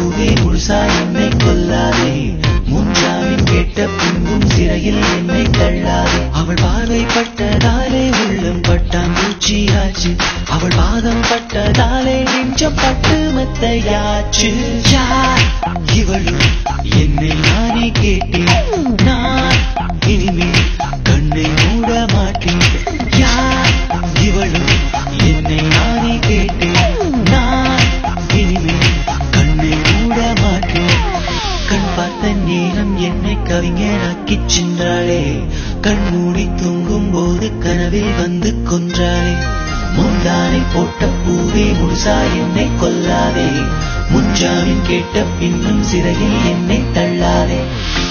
பூவே முழுசா என்னை கொல்லாதே முன்ஜாமின் கேட்ட பின்பும் சிறையில் என்னை தள்ளாதே அவள் பார்வை பட்டதாலே உள்ளம் பட்டாம்பூச்சியாச்சு அவள் பாதம் பட்டதாலே நெஞ்சம் பட்டு மெத்தையாச்சு யார் இவளும் என்னை நானே கேட்டேன் நான் இனிமேல் கண்ணை மூட மாட்டேன் யார் இவளும் என்னை நானே கேட்டேன் நான் இனிமேல் கண்ணை மூட மாட்டேன் கண் பார்த்த நேரம் என்னை கவிஞராக்கிச் சென்றாளே கண் மூடி தூங்கும் போது கனவில் வந்து கொன்றாளே முந்தானை போட்ட பூவே முழுசா என்னை கொல்லாதே முன்ஜாமின் கேட்ட பின்னும் சிறையில் என்னை தள்ளாதே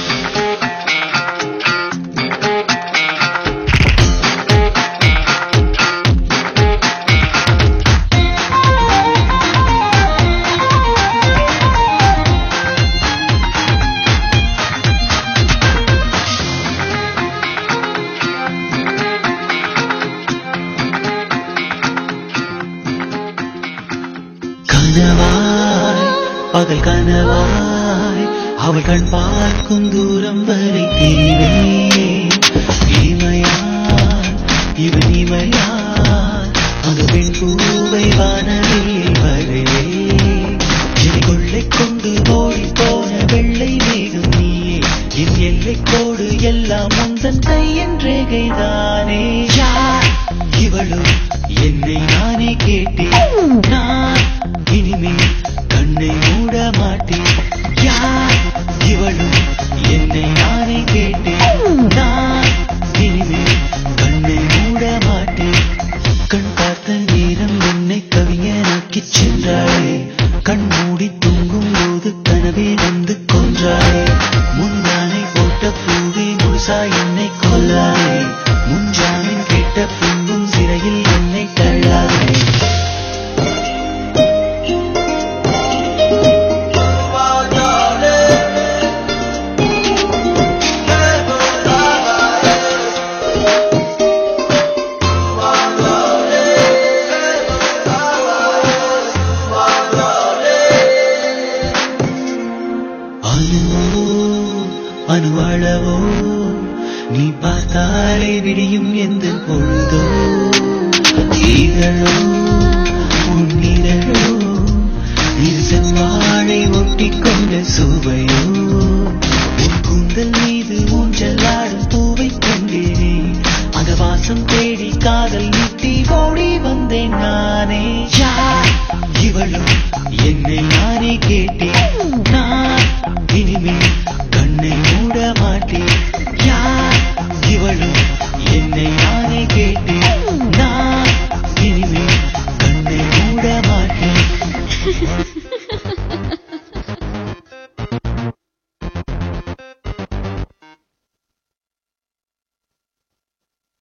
கனவாய் பகல் கனவாய் அவள் கண் பார்க்கும் தூரம் வரை திரிவேன் இமையால் இவன் இமையால் அந்த பெண் பூவை வானவில் வரையே என்னை கொள்ளை கொண்டு ஓடி போன வெள்ளை மேகம் நீயே என் எல்லைக்கோடு எல்லாம் முந்தன் கையன் ரேகைதானே யார் இவளும் என்னை நானே கேட்டேன் நான் இனிமேல் கண்ணை மூட மாட்டேன் யார் இவளும் என்னை நானே கேட்டேன் நான் இனிமேல் கண்ணை மூட மாட்டேன் கண் பார்த்த நேரம் என்னை கவிஞனாக்கிச் சென்றாளே கண் மூடி தூங்கும் போது கனவே வந்து கொன்றாளே முந்தானை போட்ட பூவே முழுசா என்னை கொல்லாதே முன்ஜாமின் கேட்ட பின்பும் சிறையில் என்னை தள்ளாதே அணுவோ அணுவளவோ நீ பார்த்தாலே விடியும் எந்த பொழுதோ இதழோ உன்னிதழோ இது செவ்வாழை ஒட்டிக்கொண்ட சுவையோ உன் கூந்தல் மீது ஊஞ்சலாடும் பூவை கண்டேனே அந்த வாசம் தேடி காதல் நீட்டி ஓடி வந்தேன் நானே யார் இவளும் என்னை நானே கேட்டேன்